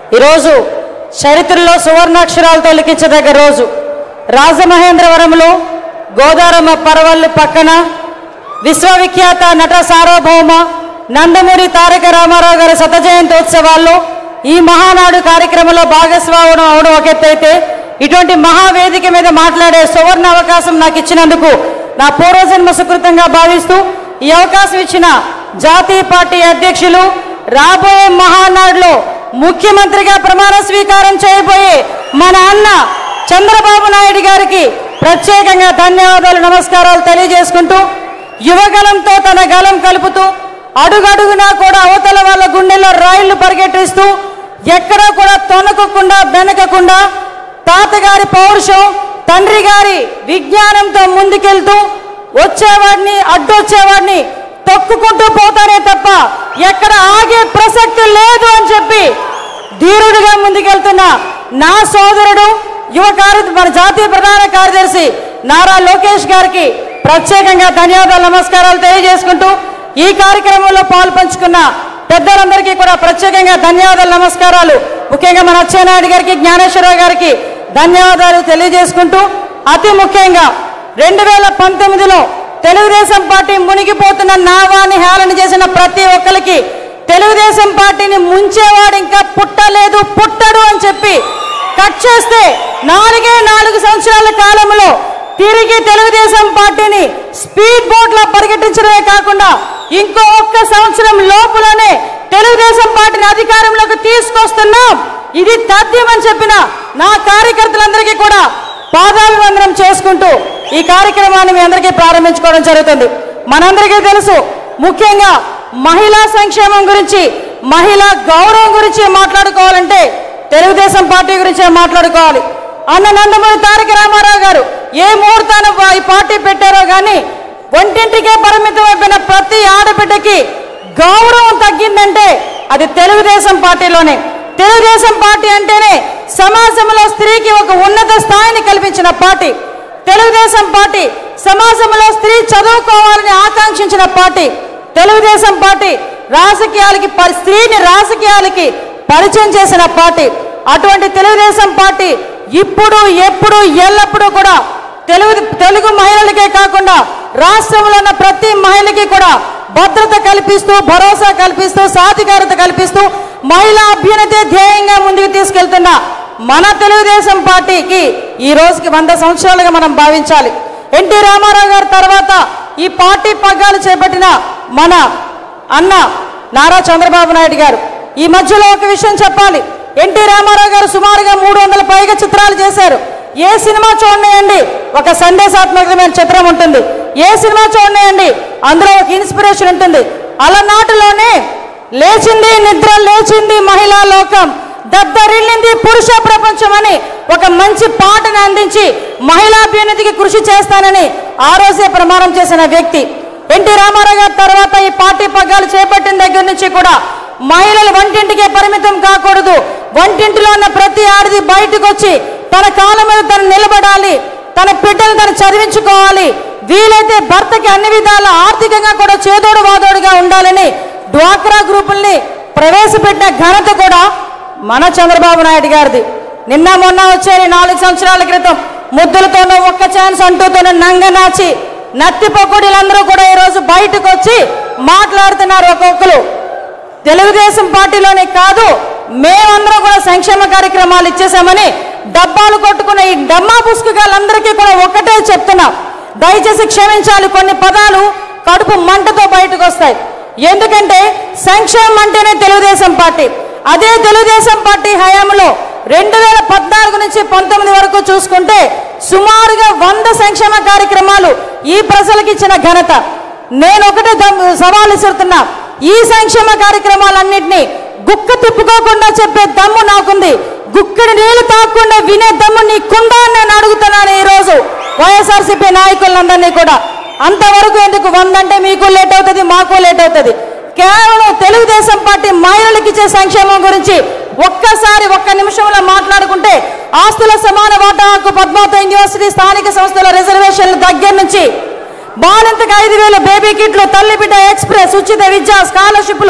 ఈరోజు చరిత్రలో సువర్ణాక్షరాలతో లిఖించదగ్గ రోజు రాజమహేంద్రవరంలో గోదారమ్మ పరవళ్ళు పక్కన విశ్వవిఖ్యాత నట సార్వభౌమ నందమూరి తారక రామారావు గారి శత జయంతోత్సవాల్లో ఈ మహానాడు కార్యక్రమంలో భాగస్వామం అవడం ఒక ఎత్తు అయితే ఇటువంటి మహావేదిక మీద మాట్లాడే సువర్ణ అవకాశం నాకు ఇచ్చినందుకు నా పూర్వజన్మ సుకృతంగా భావిస్తూ ఈ అవకాశం ఇచ్చిన జాతీయ పార్టీ అధ్యక్షులు రాబోయే మహానాడులో ముఖ్యమంత్రిగా ప్రమాణ స్వీకారం చేయబోయే మన అన్న చంద్రబాబు నాయుడు గారికి ప్రత్యేకంగా ధన్యవాదాలు నమస్కారాలు తెలియజేసుకుంటూ యువగలంతో తన గలం కలుపుతూ అడుగడుగునా కూడా అవతల వాళ్ళ గుండెల్లో రాయిళ్లు పరిగెట్టిస్తూ ఎక్కడా కూడా తొనకకుండా బెనకకుండా తాతగారి పౌరుషం తండ్రి గారి విజ్ఞానంతో ముందుకెళ్తూ వచ్చేవాడిని అడ్డొచ్చేవాడిని తొక్కుకుంటూ పోతానే తప్ప ఎక్కడ ఆగే ప్రసక్తి లేదు అని చెప్పి ధీరుడిగా ముందుకెళ్తున్న నా సోదరుడు యువ కార్య మన జాతీయ ప్రధాన కార్యదర్శి నారా లోకేష్ గారికి ప్రత్యేకంగా ధన్యవాదాలు నమస్కారాలు తెలియజేసుకుంటూ ఈ కార్యక్రమంలో పాలు పంచుకున్న పెద్దలందరికీ కూడా ప్రత్యేకంగా ధన్యవాదాలు నమస్కారాలు ముఖ్యంగా మన అచ్చెన్నాయుడు గారికి జ్ఞానేశ్వరరావు గారికి ధన్యవాదాలు తెలియజేసుకుంటూ అతి ముఖ్యంగా రెండు వేల పంతొమ్మిదిలో తెలుగుదేశం పార్టీ మునిగిపోతున్న నావాన్ని హేళన చేసిన ప్రతి ఒక్కరికి తెలుగుదేశం పార్టీని ముంచేవాడు ఇంకా పుట్టలేదు పుట్టడు అని చెప్పి కట్ చేస్తే నాలుగే నాలుగు సంవత్సరాల కాలంలో తిరిగి తెలుగుదేశం పార్టీని స్పీడ్ బోట్ లో పరిగెట్టించడమే కాకుండా ఇంకో ఒక్క సంవత్సరం లోపులోనే తెలుగుదేశం పార్టీని అధికారంలోకి తీసుకొస్తున్నాం ఇది తథ్యమని చెప్పిన నా కార్యకర్తలందరికీ కూడా పాదాభివందనం చేసుకుంటూ ఈ కార్యక్రమాన్ని మీ అందరికీ ప్రారంభించుకోవడం జరుగుతుంది మనందరికీ తెలుసు ముఖ్యంగా మహిళా సంక్షేమం గురించి మహిళా గౌరవం గురించి మాట్లాడుకోవాలంటే తెలుగుదేశం పార్టీ గురించే మాట్లాడుకోవాలి అన్న నందమూరి తారక రామారావు గారు ఏ ముహూర్తాన వా- ఈ పార్టీ పెట్టారో కానీ ఒంటింటికే పరిమితం అయిపోయిన ప్రతి ఆడబిడ్డకి గౌరవం తగ్గిందంటే అది తెలుగుదేశం పార్టీలోనే తెలుగుదేశం పార్టీ అంటేనే సమాజంలో స్త్రీకి ఒక ఉన్నత స్థాయిని కల్పించిన పార్టీ తెలుగుదేశం పార్టీ సమాజంలో స్త్రీ చదువుకోవాలని ఆకాంక్షించిన పార్టీ తెలుగుదేశం పార్టీ రాజకీయాలకి పరి- స్త్రీని రాజకీయాలకి పరిచయం చేసిన పార్టీ అటువంటి తెలుగుదేశం పార్టీ ఇప్పుడు ఎప్పుడు ఎల్లప్పుడూ కూడా తెలుగు తెలుగు మహిళలకే కాకుండా రాష్ట్రంలో ఉన్న ప్రతి మహిళకి కూడా భద్రత కల్పిస్తూ భరోసా కల్పిస్తూ సాధికారత కల్పిస్తూ మహిళా అభ్యున్నతే ధ్యేయంగా ముందుకు తీసుకెళ్తున్న మన తెలుగుదేశం పార్టీకి ఈ రోజుకి వంద సంవత్సరాలుగా మనం భావించాలి ఎన్టీ రామారావు గారి తర్వాత ఈ పార్టీ పగ్గాలు చేపట్టిన మన అన్న నారా చంద్రబాబు నాయుడు గారు ఈ మధ్యలో ఒక విషయం చెప్పాలి ఎన్టీ రామారావు గారు సుమారుగా మూడు వందల పైగా చిత్రాలు చేశారు ఏ సినిమా చూడండి ఒక సందేశాత్మకమైన చిత్రం ఉంటుంది ఏ సినిమా చూడండి అందులో ఒక ఇన్స్పిరేషన్ ఉంటుంది అలనాటిలోనే లేచింది నిద్ర లేచింది మహిళా లోకం దద్దరిల్లింది పురుష ప్రపంచం అని ఒక మంచి పాటను అందించి మహిళాభ్యున్నతికి కృషి చేస్తానని ఆ రోజే ప్రమాణం చేసిన వ్యక్తి ఎన్టీ రామారావు గారి తర్వాత ఈ పార్టీ పగ్గాలు చేపట్టిన దగ్గర నుంచి కూడా మహిళలు వంటింటికే పరిమితం కాకూడదు వంటింటిలో ఉన్న ప్రతి ఆడది బయటకు వచ్చి తన కాళ్ళ మీద తను నిలబడాలి తన బిడ్డలు తను చదివించుకోవాలి వీలైతే భర్తకి అన్ని విధాల ఆర్థికంగా కూడా చేదోడు వాదోడుగా ఉండాలని డ్వాక్రా గ్రూపుల్ని ప్రవేశపెట్టిన ఘనత కూడా మన చంద్రబాబు నాయుడు గారిది నిన్న మొన్న వచ్చారు ఈ నాలుగు సంవత్సరాల క్రితం ముద్దులతోనూ ఒక్క ఛాన్స్ అంటూతోనూ నంగనాచి నత్తి పొక్కుడీలందరూ కూడా ఈరోజు బయటకు వచ్చి మాట్లాడుతున్నారు ఒక్కొక్కరు తెలుగుదేశం పార్టీలోనే కాదు మేమందరం కూడా సంక్షేమ కార్యక్రమాలు ఇచ్చేసామని డబ్బాలు కొట్టుకున్న ఈ డమ్మా పుస్తకాలందరికీ కూడా ఒక్కటే చెప్తున్నాం దయచేసి క్షమించాలి కొన్ని పదాలు కడుపు మంటతో బయటకు వస్తాయి ఎందుకంటే సంక్షేమం అంటేనే తెలుగుదేశం పార్టీ అదే తెలుగుదేశం పార్టీ హయాంలో రెండు వేల పద్నాలుగు నుంచి పంతొమ్మిది వరకు చూసుకుంటే సుమారుగా వంద సంక్షేమ కార్యక్రమాలు ఈ ప్రజలకు ఇచ్చిన ఘనత నేను ఒకటే దమ్- సవాల్ ఇస్తున్నా ఈ సంక్షేమ కార్యక్రమాలన్నింటినీ గుక్క తిప్పుకోకుండా చెప్పే దమ్ము నాకుంది గుక్కడి నీళ్లు తాకుండా వినే దమ్ము నీకుందా అని నేను అడుగుతున్నాను ఈ రోజు వైఎస్ఆర్సీపీ నాయకులందరినీ కూడా అంతవరకు ఎందుకు వంద అంటే మీకు లేట్ అవుతుంది మాకు లేట్ అవుతుంది కేవలం తెలుగుదేశం పార్టీ మహిళలకు ఇచ్చే సంక్షేమం గురించి ఒక్కసారి ఒక్క నిమిషంలో మాట్లాడుకుంటే ఆస్తుల సమాన వాటా హక్కు పద్మావతి యూనివర్సిటీ స్థానిక సంస్థల రిజర్వేషన్ల దగ్గర నుంచి బాలింతకు ఐదు వేల బేబీ కిట్లు తల్లి బిడ్డ ఎక్స్ప్రెస్ ఉచిత విద్య స్కాలర్షిప్లు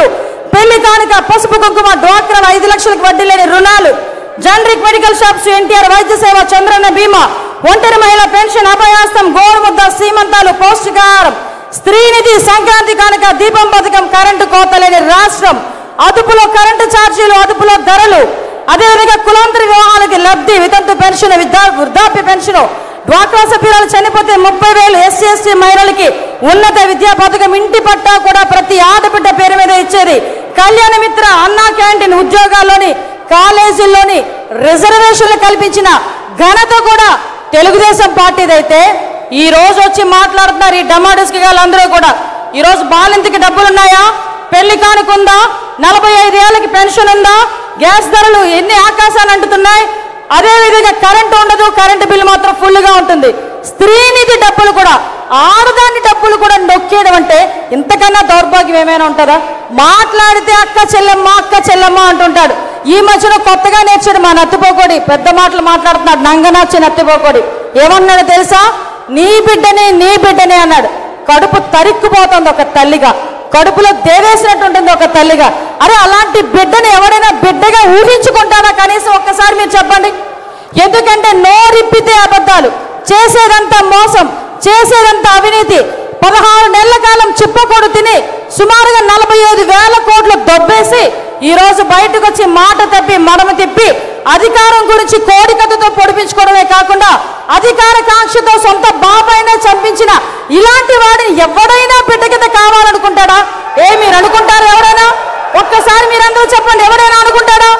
పెళ్లి కానుక పసుపు కుంకుమ డ్వాక్రా ఐదు లక్షలకు వడ్డీ లేని రుణాలు జనరిక్ మెడికల్ షాప్స్ ఎన్టీఆర్ వైద్య సేవ చంద్రన్న బీమా ఒంటరి మహిళ పెన్షన్ అభయాస్తం గోరుముద్ద సీమంతాలు పౌష్టికాహారం స్త్రీనిధి సంక్రాంతి కానుక దీపం పథకం కరెంటు కోత లేని రాష్ట్రం అదుపులో కరెంటు ఛార్జీలు అదుపులో ధరలు అదేవిధంగా కులాంతర వివాహాలకి లబ్ధి వితంతు పెన్షన్ విద్యా వృద్ధాప్య పెన్షన్ డ్వాక్రా సభ్యురాలు చనిపోతే ముప్పై వేలు ఎస్సీ ఎస్టీ మహిళలకి ఉన్నత విద్యా పథకం ఇంటి పట్టా కూడా ప్రతి ఆడబిడ్డ పేరు మీద ఇచ్చేది కళ్యాణ మిత్ర అన్నా క్యాంటీన్ ఉద్యోగాల్లోని కాలేజీల్లోని రిజర్వేషన్లు కల్పించిన ఘనత కూడా తెలుగుదేశం పార్టీదైతే ఈ రోజు వచ్చి మాట్లాడుతున్నారు ఈ డమాడిస్కి అందరూ కూడా ఈ రోజు బాలింతకి డబ్బులున్నాయా పెళ్లి కానుకుందా నలభై ఐదు ఏళ్ళకి పెన్షన్ ఉందా గ్యాస్ ధరలు ఎన్ని ఆకాశాలు అంటున్నాయి అదే విధంగా కరెంట్ ఉండదు కరెంటు బిల్లు మాత్రం ఫుల్గా ఉంటుంది స్త్రీనిధి డబ్బులు కూడా ఆడదాని డబ్బులు కూడా నొక్కేయడం అంటే ఇంతకన్నా దౌర్భాగ్యం ఏమైనా ఉంటుందా మాట్లాడితే అక్క చెల్లెమ్మ అక్క చెల్లెమ్మ అంటుంటాడు ఈ మధ్యన కొత్తగా నేర్చాడు మా నత్తిపోకోడి పెద్ద మాటలు మాట్లాడుతున్నాడు నంగనాచి నత్తిపోకోడి ఏమన్నాడు తెలుసా నీ బిడ్డనే నీ బిడ్డనే అన్నాడు కడుపు తరిక్కుపోతుంది ఒక తల్లిగా కడుపులో దేవేసినట్టు ఉంటుంది ఒక తల్లిగా అరే అలాంటి బిడ్డని ఎవరైనా బిడ్డగా ఊహించుకుంటారా కనీసం ఒక్కసారి మీరు చెప్పండి ఎందుకంటే నోరిప్పితే అబద్ధాలు చేసేదంతా మోసం చేసేదంతా అవినీతి పదహారు నెలల కాలం చిప్పకూడు తిని సుమారుగా నలభై ఐదు వేల కోట్లు దొబ్బేసి ఈ రోజు బయటకు వచ్చి మాట తప్పి మడమ తిప్పి అధికారం గురించి కోడికత్తుతో పొడిపించుకోవడమే కాకుండా అధికార కాంక్షతో సొంత బాబాయినే చంపించిన ఇలాంటి వాడిని ఎవడైనా బిడ్డ కింద కావాలనుకుంటాడా ఏ మీరు అనుకుంటారా ఎవరైనా ఒక్కసారి మీరందరూ చెప్పండి ఎవరైనా అనుకుంటాడా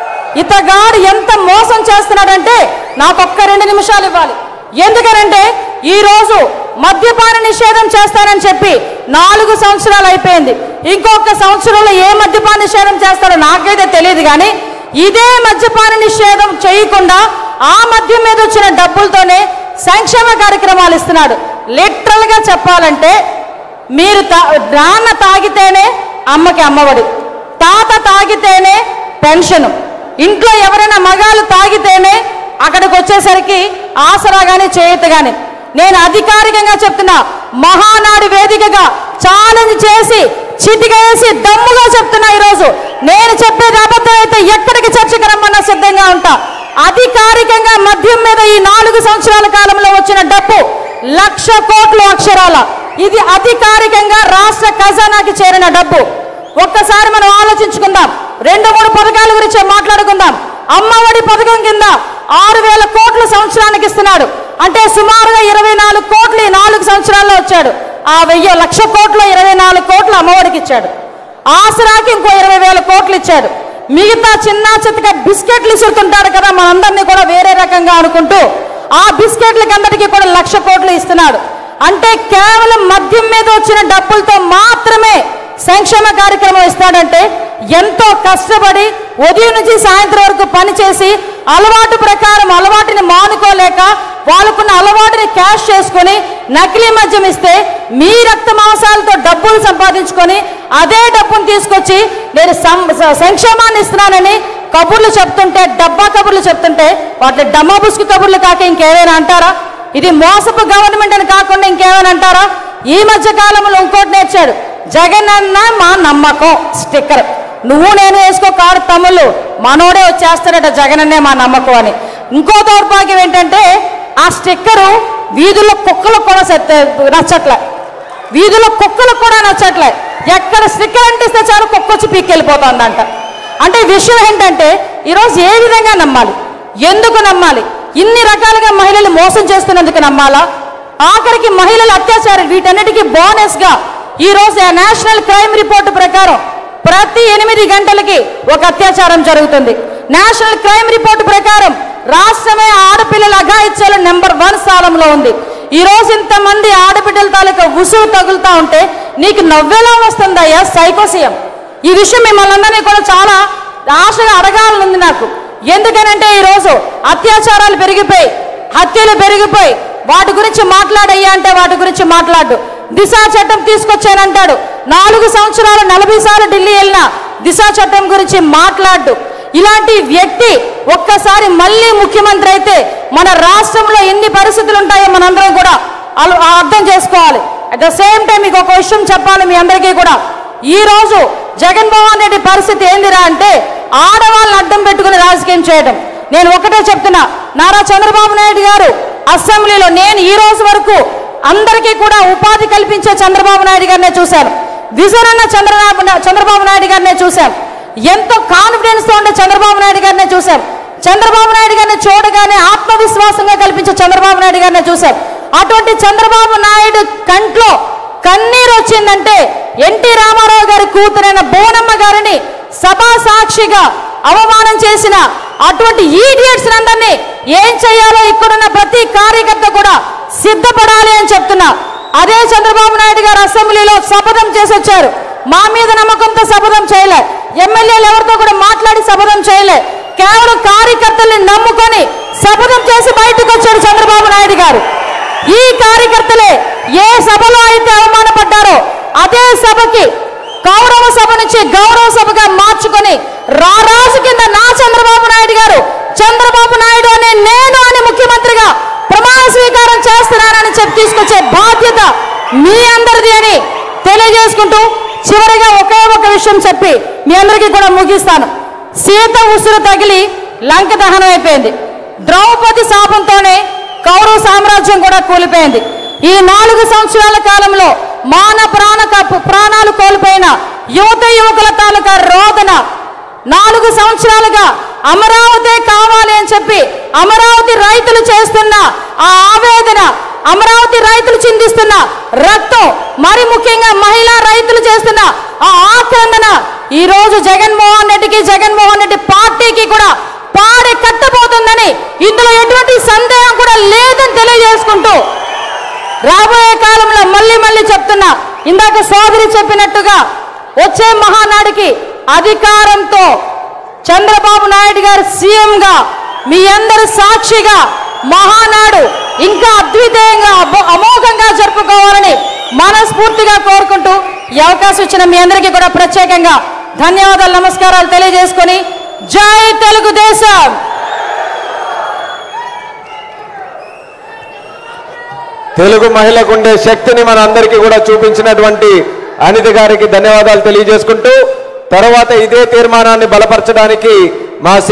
ఇతగాడు ఎంత మోసం చేస్తున్నాడంటే నాకు ఒక్క రెండు నిమిషాలు ఇవ్వాలి ఎందుకనంటే ఈ రోజు మద్యపాన నిషేధం చేస్తానని చెప్పి నాలుగు సంవత్సరాలు అయిపోయింది ఇంకొక సంవత్సరంలో ఏ మద్యపాన నిషేధం చేస్తారో నాకైతే తెలియదు కానీ ఇదే మద్యపాన నిషేధం చేయకుండా ఆ మద్యం మీద వచ్చిన డబ్బులతోనే సంక్షేమ కార్యక్రమాలు ఇస్తున్నాడు లిటరల్ గా చెప్పాలంటే మీరు తా నాన్న తాగితేనే అమ్మకి అమ్మఒడి తాత తాగితేనే పెన్షన్ ఇంట్లో ఎవరైనా మగాళ్ళు తాగితేనే అక్కడికి వచ్చేసరికి ఆసరా కానీ చేయుత కానీ నేను అధికారికంగా చెప్తున్నా మహానాడు వేదికగా ఛాలెంజ్ చేసి చిటికేసి దమ్ముగా చెప్తున్నా ఈరోజు నేను చెప్పేది అబద్ధం అయితే ఎక్కడికి చర్చకు రమ్మన్నా సిద్ధంగా ఉంటా అధికారికంగా మద్యం మీద ఈ నాలుగు సంవత్సరాల కాలంలో వచ్చిన డబ్బు లక్ష కోట్ల అక్షరాల ఇది అధికారికంగా రాష్ట్ర ఖజానాకి చేరిన డబ్బు ఒక్కసారి మనం ఆలోచించుకుందాం రెండు మూడు పథకాల గురించి మాట్లాడుకుందాం అమ్మఒడి పథకం కింద ఆరు వేల కోట్ల సంవత్సరానికి ఇస్తున్నాడు అంటే సుమారుగా ఇరవై నాలుగు కోట్లు ఈ నాలుగు సంవత్సరాల్లో వచ్చాడు ఆ వెయ్యి లక్ష కోట్ల ఇరవై నాలుగు కోట్లు అమ్మఒడికి ఇచ్చాడు ఆసరాకి ఇంకో ఇరవై వేల కోట్లు ఇచ్చాడు మిగతా చిన్న చిత్తగా బిస్కెట్లు ఇసురుతుంటాడు కదా మనందరినీ కూడా వేరే రకంగా అనుకుంటూ ఆ బిస్కెట్లకి అందరికీ కూడా లక్ష కోట్లు ఇస్తున్నాడు అంటే కేవలం మద్యం మీద వచ్చిన డబ్బులతో మాత్రమే సంక్షేమ కార్యక్రమం ఇస్తాడంటే ఎంతో కష్టపడి ఉదయం నుంచి సాయంత్రం వరకు పనిచేసి అలవాటు ప్రకారం అలవాటుని మానుకోలేక వాళ్ళకున్న అలవాటుని క్యాష్ చేసుకొని నకిలీ మద్యం ఇస్తే మీ రక్త మాంసాలతో డబ్బులు సంపాదించుకొని అదే డబ్బును తీసుకొచ్చి నేను సం- స- సంక్షేమాన్ని ఇస్తున్నానని కబుర్లు చెప్తుంటే డబ్బా కబుర్లు చెప్తుంటే వాటి డమ్మా బుస్కు కబుర్లు కాక ఇంకేమైనా అంటారా ఇది మోసపు గవర్నమెంట్ అని కాకుండా ఇంకేమైనా అంటారా ఈ మధ్య కాలంలో ఇంకోటి నేర్చాడు జగన్ అన్న మా నమ్మకం స్టిక్కర్ నువ్వు నేను వేసుకో కారు తమ్ముళ్ళు మనోడే వచ్చేస్తాడట జగన్ అన్నే మా నమ్మకం అని ఇంకో దౌర్భాగ్యం ఏంటంటే ఆ స్టిక్కరు వీధుల్లో కుక్కలకు కూడా సెట్ నచ్చట్లే వీధిలో కుక్కలకు కూడా నచ్చట్లే ఎక్కడ స్టిక్కర్ అంటిస్తే చాలు కుక్క వచ్చి పీక్కెళ్ళిపోతుందంట అంటే విషయం ఏంటంటే ఈరోజు ఏ విధంగా నమ్మాలి ఎందుకు నమ్మాలి ఇన్ని రకాలుగా మహిళలు మోసం చేస్తున్నందుకు నమ్మాలా ఆఖరికి మహిళల అత్యాచారం వీటన్నిటికీ బోనస్గా ఈ రోజు ఆ నేషనల్ క్రైమ్ రిపోర్టు ప్రకారం ప్రతి ఎనిమిది గంటలకి ఒక అత్యాచారం జరుగుతుంది నేషనల్ క్రైమ్ రిపోర్టు ప్రకారం రాష్ట్రమే ఆడపిల్లల అఘాయిత్యాలు నెంబర్ వన్ స్థానంలో ఉంది ఈ రోజు ఇంతమంది ఆడబిడ్డల తాలూకా ఉసురు తగులుతా ఉంటే నీకు నవ్వెలా వస్తుందయ్యా సైకోసియం ఈ విషయం మిమ్మల్ని అందరినీ కూడా చాలా ఆశగా అడగాలనుంది నాకు ఎందుకనంటే ఈరోజు అత్యాచారాలు పెరిగిపోయి హత్యలు పెరిగిపోయి వాటి గురించి మాట్లాడయ్యా అంటే వాటి గురించి మాట్లాడు దిశ చట్టం తీసుకొచ్చానంటాడు నాలుగు సంవత్సరాలు నలభై సార్లు ఢిల్లీ వెళ్ళిన దిశ చట్టం గురించి మాట్లాడు ఇలాంటి వ్యక్తి ఒక్కసారి మళ్ళీ ముఖ్యమంత్రి అయితే మన రాష్ట్రంలో ఎన్ని పరిస్థితులు ఉంటాయో మనందరం కూడా అలు- అర్థం చేసుకోవాలి అట్ ద సేమ్ టైం మీకు ఒక విషయం చెప్పాలి మీ అందరికీ కూడా ఈ రోజు జగన్మోహన్ రెడ్డి పరిస్థితి ఏందిరా అంటే ఆడవాళ్ళని అడ్డం పెట్టుకుని రాజకీయం చేయడం నేను ఒకటే చెప్తున్నా నారా చంద్రబాబు నాయుడు గారు అసెంబ్లీలో నేను ఈ రోజు వరకు అందరికీ కూడా ఉపాధి కల్పించే చంద్రబాబు నాయుడు గారినే చూశాను విజన్ అన్న చంద్రబాబు నా- చంద్రబాబు నాయుడు గారినే చూశాం ఎంతో కాన్ఫిడెన్స్ తో ఉండే చంద్రబాబు నాయుడు గారినే చూశాం చంద్రబాబు నాయుడు గారిని చూడగానే ఆత్మవిశ్వాసంగా కల్పించే చంద్రబాబు నాయుడు గారిని చూశాం అటువంటి చంద్రబాబు నాయుడు కంట్లో కన్నీరు వచ్చిందంటే ఎన్టీ రామారావు గారి కూతురైన బోనమ్మ గారిని సభా సాక్షిగా అవమానం చేసిన అటువంటి ఈడియట్స్ అందరినీ ఏం చేయాలో ఇక్కడున్న ప్రతి కార్యకర్త కూడా సిద్ధపడాలి అని చెప్తున్నా అదే చంద్రబాబు నాయుడు గారు అసెంబ్లీలో శపథం చేసి వచ్చారు మా మీద నమ్మకంతో శపథం చేయలే ఎమ్మెల్యేలు ఎవరితో కూడా మాట్లాడి శపథం చేయలే కేవలం కార్యకర్తల్ని నమ్ముకొని శపథం చేసి బయటకు వచ్చాడు చంద్రబాబు నాయుడు గారు ఈ కార్యకర్తలే ఏ సభలో అయితే అవమానపడ్డారో అదే సభకి కౌరవ సభ నుంచి గౌరవ సభగా మార్చుకొని రారాజు కింద నా చంద్రబాబు నాయుడు గారు చంద్రబాబు నాయుడు అనే నేను అని ముఖ్యమంత్రిగా ప్రమాణ స్వీకారం చేస్తున్నానని చెప్పి తీసుకొచ్చే బాధ్యత మీ అందరిది అని తెలియజేసుకుంటూ చివరిగా ఒకే ఒక విషయం చెప్పి మీ అందరికీ కూడా ముగిస్తాను సీత ఉసురు తగిలి లంక దహనం అయిపోయింది ద్రౌపది శాపంతోనే కౌరవ సామ్రాజ్యం కూడా కూలిపోయింది ఈ నాలుగు సంవత్సరాల కాలంలో మాన ప్రాణ కప్పు- ప్రాణాలు కోల్పోయిన యువత యువకుల తాలూకా రోదన నాలుగు సంవత్సరాలుగా అమరావతి కావాలి అని చెప్పి అమరావతి రైతులు చేస్తున్న ఆ ఆవేదన అమరావతి రైతులు చిందిస్తున్న రక్తం మరి ముఖ్యంగా మహిళా రైతులు చేస్తున్న ఆ ఆక్రందన ఈ రోజు జగన్మోహన్ రెడ్డికి జగన్మోహన్ రెడ్డి పార్టీకి కూడా పాడి కట్టబోతుందని ఇందులో ఎటువంటి సందేహం కూడా లేదని తెలియజేసుకుంటూ రాబోయే కాలంలో మళ్ళీ మళ్ళీ చెప్తున్నా ఇందాక సోదరి చెప్పినట్టుగా వచ్చే మహానాడికి అధికారంతో చంద్రబాబు నాయుడు గారు సీఎంగా మీ అందరి సాక్షిగా మహానాడు ఇంకా అద్వితీయంగా అమో- అమోఘంగా జరుపుకోవాలని మనస్ఫూర్తిగా కోరుకుంటూ ఈ అవకాశం ఇచ్చిన మీ అందరికీ కూడా ప్రత్యేకంగా ధన్యవాదాలు నమస్కారాలు తెలియజేసుకొని జై తెలుగుదేశం తెలుగు మహిళకు ఉండే శక్తిని మన అందరికీ కూడా చూపించినటువంటి అనిత గారికి ధన్యవాదాలు తెలియజేసుకుంటూ తర్వాత ఇదే తీర్మానాన్ని బలపరచడానికి మా